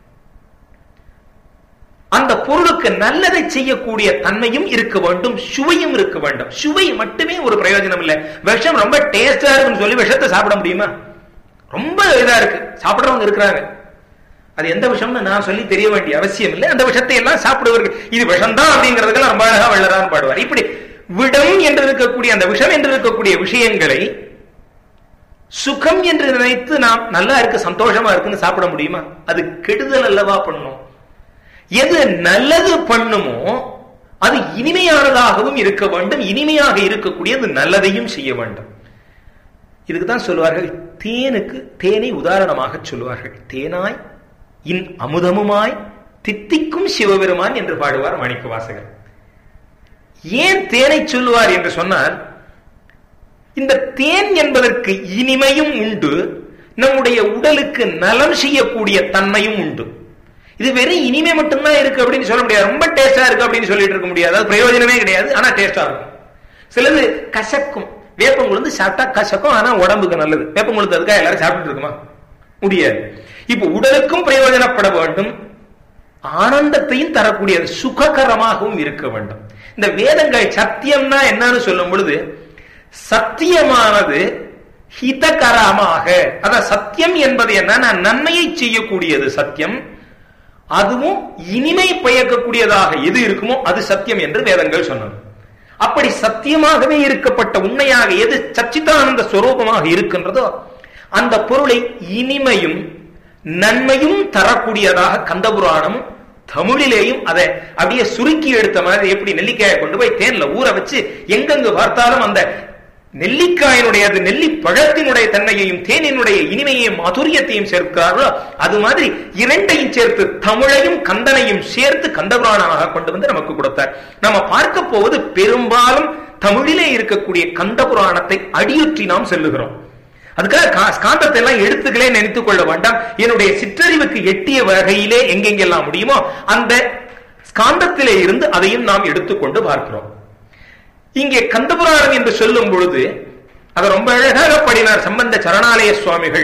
அந்த பொருளுக்கு நல்லதை செய்யக்கூடிய தன்மையும் இருக்க வேண்டும் சுவையும் இருக்க வேண்டும் சுவை மட்டுமே ஒரு பிரயோஜனம் இல்லை விஷம் ரொம்ப டேஸ்டா இருக்குன்னு சொல்லி விஷத்தை சாப்பிட முடியுமா ரொம்ப இதா இருக்கு சாப்பிடுறவங்க இருக்கிறாங்க அது எந்த விஷம்னு நான் சொல்லி தெரிய வேண்டிய அவசியம் இல்லை அந்த விஷத்தை எல்லாம் சாப்பிடுவார்கள் இது விஷம்தான் அப்படிங்கிறதுக்கெல்லாம் ரொம்ப அழகா வள்ளலான்னு பாடுவார் இப்படி விடம் என்று இருக்கக்கூடிய அந்த விஷம் என்று இருக்கக்கூடிய விஷயங்களை சுகம் என்று நினைத்து நாம் நல்லா இருக்கு சந்தோஷமா இருக்குன்னு சாப்பிட முடியுமா அது கெடுதல் அல்லவா பண்ணும் எது நல்லது பண்ணுமோ அது இனிமையானதாகவும் இருக்க வேண்டும் இனிமையாக இருக்கக்கூடியது நல்லதையும் செய்ய வேண்டும் இதுக்கு தான் சொல்லுவார்கள் தேனுக்கு தேனை உதாரணமாக சொல்லுவார்கள் தேனாய் இன் அமுதமுமாய் தித்திக்கும் சிவபெருமான் என்று பாடுவார் மாணிக்க வாசகர் ஏன் தேனை சொல்லுவார் என்று சொன்னால் இந்த தேன் என்பதற்கு இனிமையும் உண்டு நம்முடைய உடலுக்கு நலம் செய்யக்கூடிய தன்மையும் உண்டு இது வெறும் இனிமை மட்டும்தான் இருக்கு அப்படின்னு சொல்ல முடியாது ரொம்ப டேஸ்டா இருக்கு அப்படின்னு சொல்லிட்டு இருக்க முடியாது அது பிரயோஜனமே கிடையாது ஆனா டேஸ்டா இருக்கும் சிலது கசக்கும் வேப்பங்குழுந்து சாப்பிட்டா கசக்கும் ஆனா உடம்புக்கு நல்லது வேப்பங்குழுந்து அதுக்காக எல்லாரும் சாப்பிட்டு இருக்குமா முடியாது இப்ப உடலுக்கும் பிரயோஜனப்பட வேண்டும் ஆனந்தத்தையும் தரக்கூடியது சுககரமாகவும் இருக்க வேண்டும் இந்த வேதங்கள் சத்தியம்னா என்னன்னு சொல்லும் பொழுது சத்தியமானது ஹிதகரமாக அதான் சத்தியம் என்பது என்ன நன்மையை செய்யக்கூடியது சத்தியம் அதுவும் இனிமை பயக்கக்கூடியதாக எது இருக்குமோ அது சத்தியம் என்று வேதங்கள் சொன்னது அப்படி சத்தியமாகவே இருக்கப்பட்ட உண்மையாக எது சச்சிதானந்த ஸ்வரூபமாக இருக்கின்றதோ அந்த பொருளை இனிமையும் நன்மையும் தரக்கூடியதாக கந்தபுராணம் தமிழிலேயும் அதை அப்படியே சுருக்கி எடுத்த மாதிரி எப்படி நெல்லிக்காயை கொண்டு போய் தேன்ல ஊற வச்சு எங்கெங்கு பார்த்தாலும் அந்த நெல்லிக்காயினுடைய அது நெல்லி பழத்தினுடைய தன்மையையும் தேனினுடைய இனிமையையும் மாதுரியத்தையும் சேர்க்கிறார்களோ அது மாதிரி இரண்டையும் சேர்த்து தமிழையும் கந்தனையும் சேர்த்து கந்தபுராணமாக கொண்டு வந்து நமக்கு கொடுத்தார் நம்ம பார்க்க போவது பெரும்பாலும் தமிழிலே இருக்கக்கூடிய கந்தபுராணத்தை அடியுற்றி நாம் செல்லுகிறோம் அதுக்காக ஸ்காந்தத்தை எல்லாம் எடுத்துக்களே நினைத்துக் கொள்ள வேண்டாம் என்னுடைய சிற்றறிவுக்கு எட்டிய வகையிலே எங்கெங்கெல்லாம் முடியுமோ அந்த ஸ்காந்தத்திலே இருந்து அதையும் நாம் எடுத்துக்கொண்டு பார்க்கிறோம் இங்கே கந்தபுராணம் என்று சொல்லும் பொழுது அதை ரொம்ப அழகாக படினார் சம்பந்த சரணாலய சுவாமிகள்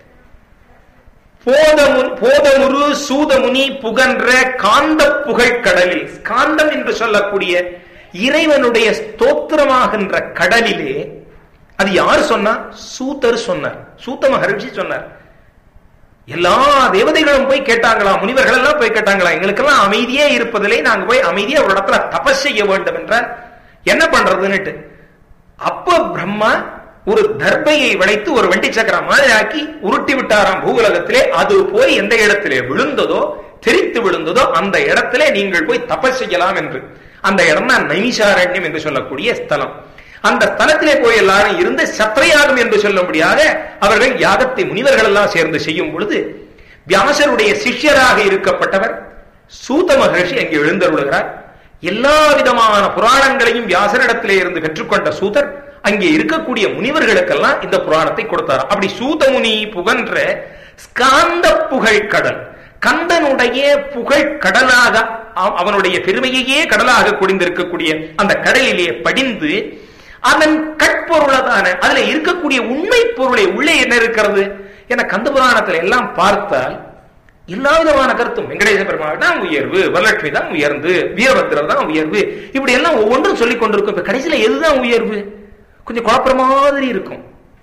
போதமுரு சூதமுனி புகன்ற காந்த புகழ் கடலில் காந்தம் என்று சொல்லக்கூடிய இறைவனுடைய ஸ்தோத்திரமாகின்ற கடலிலே அது யார் சொன்னா சூத்தர் சொன்னார் சூத்த மகர்ஷி சொன்னார் எல்லா தேவதைகளும் போய் கேட்டாங்களா முனிவர்கள் எல்லாம் போய் கேட்டாங்களா எங்களுக்கெல்லாம் அமைதியே இருப்பதிலே நாங்க போய் அமைதியா ஒரு இடத்துல தபஸ் செய்ய வேண்டும் என்றால் என்ன பண்றதுன்னுட்டு அப்ப பிரம்மா ஒரு தர்பையை வளைத்து ஒரு வண்டி சக்கரம் மாதிரி ஆக்கி உருட்டி விட்டாராம் பூவுலகத்திலே அது போய் எந்த இடத்திலே விழுந்ததோ தெரித்து விழுந்ததோ அந்த இடத்திலே நீங்கள் போய் தபஸ் செய்யலாம் என்று அந்த இடம் தான் நைமிஷாரண்யம் என்று சொல்லக்கூடிய ஸ்தலம் அந்த ஸ்தலத்திலே போய் எல்லாரும் இருந்து சத்திரையாகும் என்று சொல்லும்படியாக அவர்கள் யாகத்தை முனிவர்கள் எல்லாம் சேர்ந்து செய்யும் பொழுது வியாசருடைய சிஷ்யராக இருக்கப்பட்டவர் சூத மகர்ஷி அங்கே எழுந்தருளுகிறார் எல்லா விதமான புராணங்களையும் வியாசரிடத்திலே இருந்து கற்றுக்கொண்ட சூதர் அங்கே இருக்கக்கூடிய முனிவர்களுக்கெல்லாம் இந்த புராணத்தை கொடுத்தார் அப்படி சூதமுனி புகன்ற ஸ்காந்த புகழ் கடல் கந்தனுடைய புகழ் கடலாக அவனுடைய பெருமையையே கடலாக குடிந்திருக்கக்கூடிய அந்த கடலிலே படிந்து அதன் கட்பொருளதான அதுல இருக்கக்கூடிய உண்மை பொருளை உள்ளே என்ன இருக்கிறது என கந்த புராணத்துல எல்லாம் பார்த்தால் எல்லா விதமான கருத்தும் வெங்கடேச பெருமாள் தான் உயர்வு வரலட்சுமி தான் உயர்ந்து வீரபத்திரர் தான் உயர்வு இப்படி எல்லாம் ஒவ்வொன்றும் சொல்லிக் கொண்டிருக்கும் இப்ப கடைசியில எதுதான் உயர்வு கொஞ்சம் குழப்பற மாதிரி இருக்கும்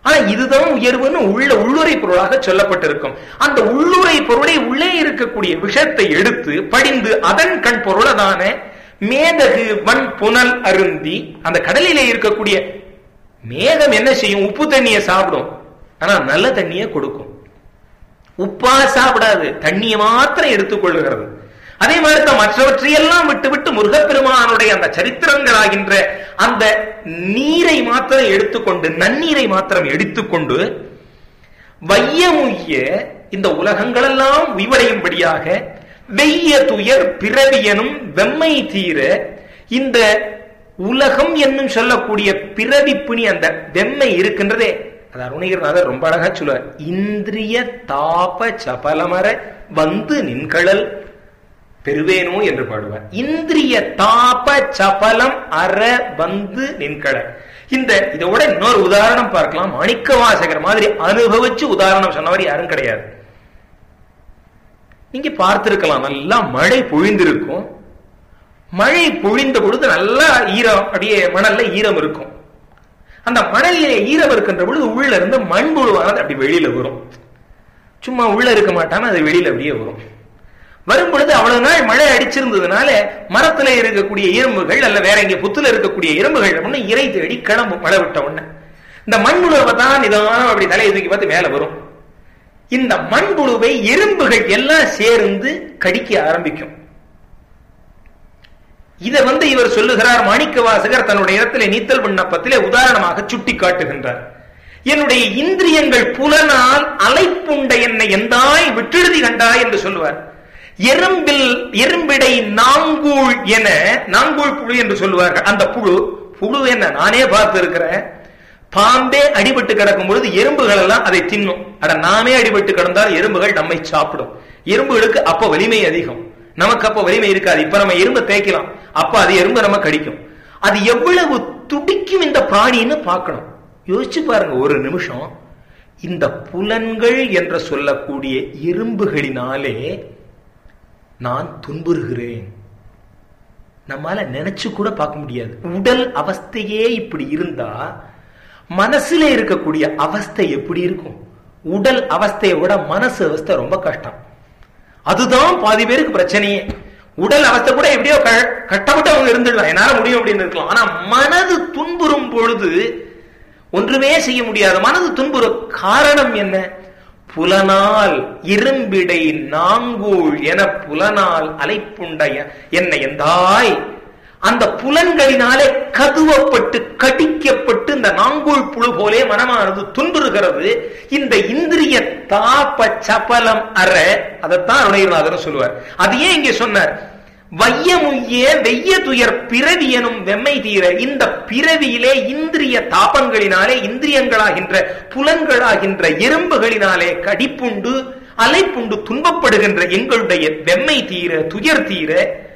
ஆனா இதுதான் உயர்வுன்னு உள்ள உள்ளுரை பொருளாக சொல்லப்பட்டிருக்கும் அந்த உள்ளுரை பொருளை உள்ளே இருக்கக்கூடிய விஷத்தை எடுத்து படிந்து அதன் கண் பொருளதான மேதகு வன் புனல் அருந்தி அந்த கடலிலே இருக்கக்கூடிய மேகம் என்ன செய்யும் உப்பு தண்ணியை சாப்பிடும் ஆனா நல்ல தண்ணியை கொடுக்கும் உப்பா சாப்பிடாது தண்ணியை மாத்திரம் எடுத்துக்கொள்ளுகிறது அதே மாதிரி தான் மற்றவற்றையெல்லாம் விட்டு விட்டு முருகப்பெருமானுடைய அந்த சரித்திரங்களாகின்ற அந்த நீரை மாத்திரம் எடுத்துக்கொண்டு நன்னீரை மாத்திரம் எடுத்துக்கொண்டு வையமுய்ய இந்த உலகங்களெல்லாம் உய்வடையும்படியாக வெய்ய துயர் பிறவியனும் வெம்மை தீர இந்த உலகம் என்னும் சொல்லக்கூடிய பிறவி பிணி அந்த வெம்மை இருக்கின்றதே அது அருணகிரிநாதர் ரொம்ப அழகா சொல்லுவார் இந்திரிய தாப சபலமர வந்து நின்கழல் பெறுவேனோ என்று பாடுவார் இந்திரிய தாப சபலம் அற வந்து நின்கழல் இந்த இதோட இன்னொரு உதாரணம் பார்க்கலாம் மாணிக்க வாசகர் மாதிரி அனுபவிச்சு உதாரணம் சொன்னவர் யாரும் கிடையாது நீங்க பார்த்திருக்கலாம் நல்லா மழை பொழிந்திருக்கும் மழை பொழிந்த பொழுது நல்லா ஈரம் அப்படியே மணல்ல ஈரம் இருக்கும் அந்த மணல்ல ஈரம் இருக்கின்ற பொழுது உள்ள இருந்து மண்புழுவானது அப்படி வெளியில வரும் சும்மா உள்ள இருக்க மாட்டான அது வெளியில அப்படியே வரும் வரும் பொழுது அவ்வளவு நாள் மழை அடிச்சிருந்ததுனால மரத்துல இருக்கக்கூடிய இரும்புகள் அல்ல வேற எங்க புத்துல இருக்கக்கூடிய இரும்புகள் அப்படின்னு இறை தேடி கிளம்பும் மழை விட்ட உடனே இந்த மண்புழுவை தான் நிதானம் அப்படி தலையை தூக்கி பார்த்து மேல வரும் இந்த மண்புழுவை எறும்புகள் எல்லாம் சேர்ந்து கடிக்க ஆரம்பிக்கும் இதை வந்து இவர் சொல்லுகிறார் மாணிக்க வாசகர் தன்னுடைய இடத்திலே நீத்தல் விண்ணப்பத்திலே உதாரணமாக சுட்டி காட்டுகின்றார் என்னுடைய இந்திரியங்கள் புலனால் அலைப்புண்ட என்னை எந்தாய் விட்டெழுதி கண்டாய் என்று சொல்லுவார் எறும்பில் எறும்பிடை நாங்கூழ் என நாங்கூழ் புழு என்று சொல்லுவார்கள் அந்த புழு புழு என்ன நானே பார்த்து இருக்கிறேன் பாம்பே அடிபட்டு கிடக்கும் பொழுது எறும்புகள் எல்லாம் அதை தின்னும் அட நாமே அடிபட்டு கிடந்தால் எறும்புகள் நம்மை சாப்பிடும் எறும்புகளுக்கு அப்ப வலிமை அதிகம் நமக்கு அப்ப வலிமை இருக்காது இப்ப நம்ம எறும்பை தேய்க்கலாம் அப்ப அது எறும்பு நம்ம கடிக்கும் அது எவ்வளவு துடிக்கும் இந்த பிராணின்னு பார்க்கணும் யோசிச்சு பாருங்க ஒரு நிமிஷம் இந்த புலன்கள் என்று சொல்லக்கூடிய எறும்புகளினாலே நான் துன்புறுகிறேன் நம்மால நினைச்சு கூட பார்க்க முடியாது உடல் அவஸ்தையே இப்படி இருந்தா மனசுல இருக்கக்கூடிய அவஸ்தை எப்படி இருக்கும் உடல் அவஸ்தையை விட மனசு அவஸ்தை ரொம்ப கஷ்டம் அதுதான் பாதி பேருக்கு பிரச்சனையே உடல் அவஸ்தை கூட எப்படியோ கட்டப்பட்டு அவங்க இருந்துடலாம் என்னால முடியும் அப்படின்னு இருக்கலாம் ஆனா மனது துன்புறும் பொழுது ஒன்றுமே செய்ய முடியாது மனது துன்புற காரணம் என்ன புலனால் இரும்பிடை நாங்கூழ் என புலனால் அலைப்புண்டைய என்னை எந்தாய் அந்த புலன்களினாலே கதுவப்பட்டு கடிக்கப்பட்டு இந்த நாங்கூழ் புழு போலே மனமானது துன்புறுகிறது இந்த இந்திரிய தாப்ப சபலம் அற அதைத்தான் அருணகிரிநாதர் சொல்லுவார் அது ஏன் இங்கே சொன்னார் வையமுய்ய வெய்ய துயர் பிறவி எனும் வெம்மை தீர இந்த பிறவியிலே இந்திரிய தாபங்களினாலே இந்திரியங்களாகின்ற புலன்களாகின்ற எறும்புகளினாலே கடிப்புண்டு அலைப்புண்டு துன்பப்படுகின்ற எங்களுடைய வெம்மை தீர துயர் தீர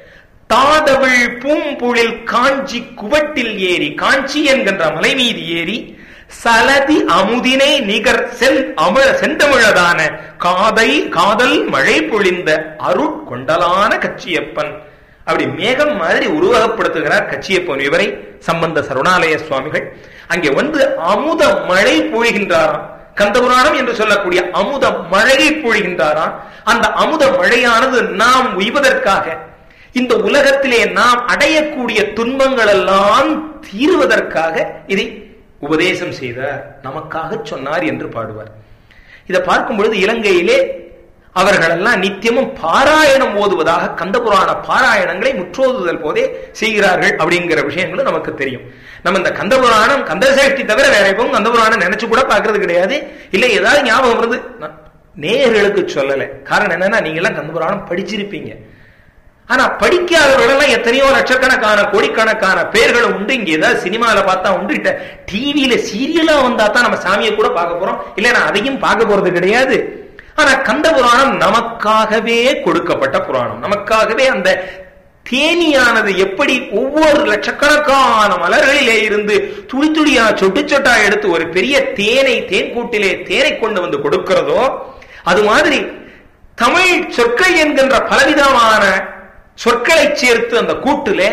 தாதவிழ் பூம்புழில் காஞ்சி குவட்டில் ஏறி காஞ்சி என்கின்ற மலை மீது ஏறி சலதி அமுதினை நிகர் செல் அமிழ செந்தமிழதான காதை காதல் மழை பொழிந்த அருட்கொண்டலான கச்சியப்பன் அப்படி மேகம் மாதிரி உருவகப்படுத்துகிறார் கச்சியப்பன் இவரை சம்பந்த சருணாலய சுவாமிகள் அங்கே வந்து அமுத மழை பொழிகின்றாராம் கந்தபுராணம் என்று சொல்லக்கூடிய அமுத மழையை பொழிகின்றாராம் அந்த அமுத மழையானது நாம் உய்வதற்காக இந்த உலகத்திலே நாம் அடையக்கூடிய துன்பங்கள் எல்லாம் தீர்வதற்காக இதை உபதேசம் செய்தார் நமக்காக சொன்னார் என்று பாடுவார் இதை பார்க்கும் பொழுது இலங்கையிலே அவர்களெல்லாம் நித்தியமும் பாராயணம் ஓதுவதாக கந்தபுராண பாராயணங்களை முற்றோதுதல் போதே செய்கிறார்கள் அப்படிங்கிற விஷயங்களும் நமக்கு தெரியும் நம்ம இந்த கந்தபுராணம் கந்தசேஷ்டி தவிர வேற எப்பவும் கந்தபுராணம் நினைச்சு கூட பாக்குறது கிடையாது இல்ல ஏதாவது ஞாபகம் வருது நேர்களுக்கு சொல்லல காரணம் என்னன்னா நீங்க எல்லாம் கந்தபுராணம் படிச்சிருப்பீங்க ஆனா படிக்காதவர்களெல்லாம் எத்தனையோ லட்சக்கணக்கான கோடிக்கணக்கான பேர்களும் உண்டு இங்க ஏதாவது சினிமால பார்த்தா உண்டு டிவியில சீரியலா வந்தா தான் நம்ம சாமியை கூட பார்க்க போறோம் இல்ல நான் அதையும் பார்க்க போறது கிடையாது ஆனா கந்த புராணம் நமக்காகவே கொடுக்கப்பட்ட புராணம் நமக்காகவே அந்த தேனியானது எப்படி ஒவ்வொரு லட்சக்கணக்கான மலர்களிலே இருந்து துளி துளியா சொட்டு சொட்டா எடுத்து ஒரு பெரிய தேனை தேன் கூட்டிலே தேனை கொண்டு வந்து கொடுக்கிறதோ அது மாதிரி தமிழ் சொற்கள் என்கின்ற பலவிதமான சொற்களை சேர்த்து அந்த கூட்டுல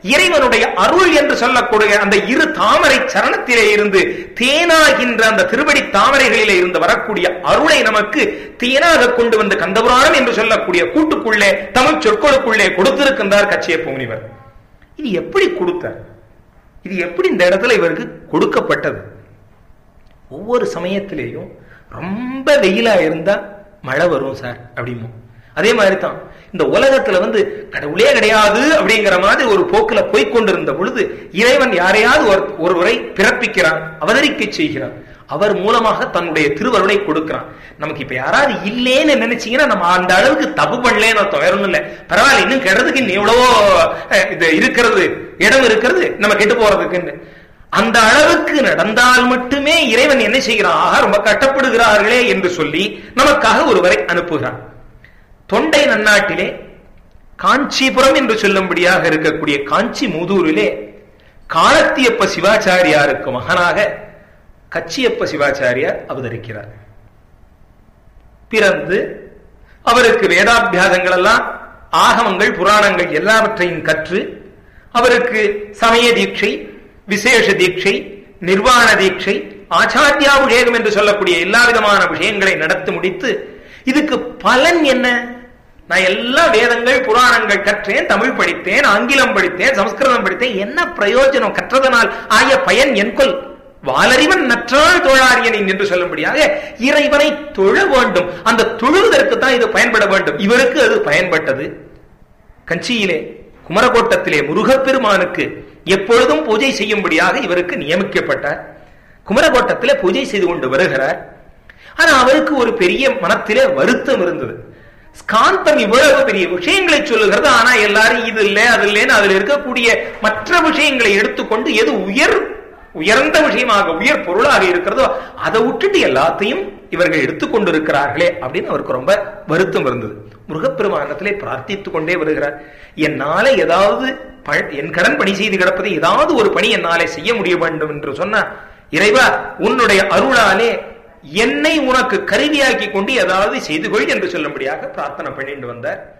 இறைவனுடைய அருள் என்று சொல்லக்கூடிய அந்த இரு தாமரை சரணத்திலே இருந்து தேனாகின்ற அந்த திருவடி தாமரைகளிலே இருந்து வரக்கூடிய அருளை நமக்கு தேனாக கொண்டு வந்து கந்தபுராணம் என்று சொல்லக்கூடிய கூட்டுக்குள்ளே தமிழ் சொற்களுக்குள்ளே கொடுத்திருக்கின்றார் கச்சியப்ப முனிவர் இது எப்படி கொடுத்தார் இது எப்படி இந்த இடத்துல இவருக்கு கொடுக்கப்பட்டது ஒவ்வொரு சமயத்திலேயும் ரொம்ப வெயிலா இருந்தா மழை வரும் சார் அப்படிமோ அதே மாதிரி தான் இந்த உலகத்துல வந்து கடவுளே கிடையாது அப்படிங்கிற மாதிரி ஒரு போக்குல போய்கொண்டிருந்த பொழுது இறைவன் யாரையாவது ஒருவரை பிறப்பிக்கிறான் அவதரிக்க செய்கிறான் அவர் மூலமாக தன்னுடைய திருவருளை கொடுக்கிறான் நமக்கு இப்ப யாராவது இல்லேன்னு நினைச்சீங்கன்னா நம்ம அந்த அளவுக்கு தப்பு பண்ணலேன்னு அர்த்தம் வேற ஒண்ணும் இல்ல பரவாயில்ல இன்னும் கெடுறதுக்கு இன்னும் எவ்வளவோ இது இருக்கிறது இடம் இருக்கிறது நம்ம கெட்டு போறதுக்குன்னு அந்த அளவுக்கு நடந்தால் மட்டுமே இறைவன் என்ன செய்கிறான் ஆக ரொம்ப கட்டப்படுகிறார்களே என்று சொல்லி நமக்காக ஒருவரை அனுப்புகிறான் தொண்டை நன்னாட்டிலே காஞ்சிபுரம் என்று சொல்லும்படியாக இருக்கக்கூடிய காஞ்சி மூதூரிலே காலத்தியப்ப சிவாச்சாரியாருக்கு மகனாக கச்சியப்ப சிவாச்சாரியார் அவதரிக்கிறார் பிறந்து அவருக்கு வேதாபியாசங்கள் எல்லாம் ஆகமங்கள் புராணங்கள் எல்லாவற்றையும் கற்று அவருக்கு சமய தீட்சை விசேஷ தீட்சை நிர்வாண தீட்சை ஆச்சாரியாபிஷேகம் என்று சொல்லக்கூடிய எல்லா விதமான விஷயங்களை நடத்தி முடித்து இதுக்கு பலன் என்ன நான் எல்லா வேதங்கள் புராணங்கள் கற்றேன் தமிழ் படித்தேன் ஆங்கிலம் படித்தேன் சமஸ்கிருதம் படித்தேன் என்ன பிரயோஜனம் கற்றதனால் ஆய பயன் என்கொல் வாலறிவன் நற்றாள் தோழாரியனின் என்று சொல்லும்படியாக இறைவனை தொழ வேண்டும் அந்த தொழுவதற்கு தான் இது பயன்பட வேண்டும் இவருக்கு அது பயன்பட்டது கஞ்சியிலே குமரகோட்டத்திலே முருகப்பெருமானுக்கு எப்பொழுதும் பூஜை செய்யும்படியாக இவருக்கு நியமிக்கப்பட்டார் குமரகோட்டத்திலே பூஜை செய்து கொண்டு வருகிறார் ஆனா அவருக்கு ஒரு பெரிய மனத்திலே வருத்தம் இருந்தது ஸ்காந்தம் இவ்வளவு பெரிய விஷயங்களை சொல்லுகிறது ஆனா எல்லாரும் இது இல்லை அது இல்லைன்னு அதுல இருக்கக்கூடிய மற்ற விஷயங்களை எடுத்துக்கொண்டு எது உயர் உயர்ந்த விஷயமாக உயர் பொருளாக இருக்கிறதோ அதை விட்டுட்டு எல்லாத்தையும் இவர்கள் எடுத்துக்கொண்டிருக்கிறார்களே அப்படின்னு அவருக்கு ரொம்ப வருத்தம் இருந்தது முருகப்பெருமானத்திலே பிரார்த்தித்துக் கொண்டே வருகிறார் என்னால ஏதாவது என் கடன் பணி செய்து கிடப்பதை ஏதாவது ஒரு பணி என்னாலே செய்ய முடிய வேண்டும் என்று சொன்னா இறைவா உன்னுடைய அருளாலே என்னை உனக்கு கருவியாக்கி கொண்டு ஏதாவது செய்து கொள் என்று சொல்லும்படியாக பிரார்த்தனை பண்ணிட்டு வந்தார்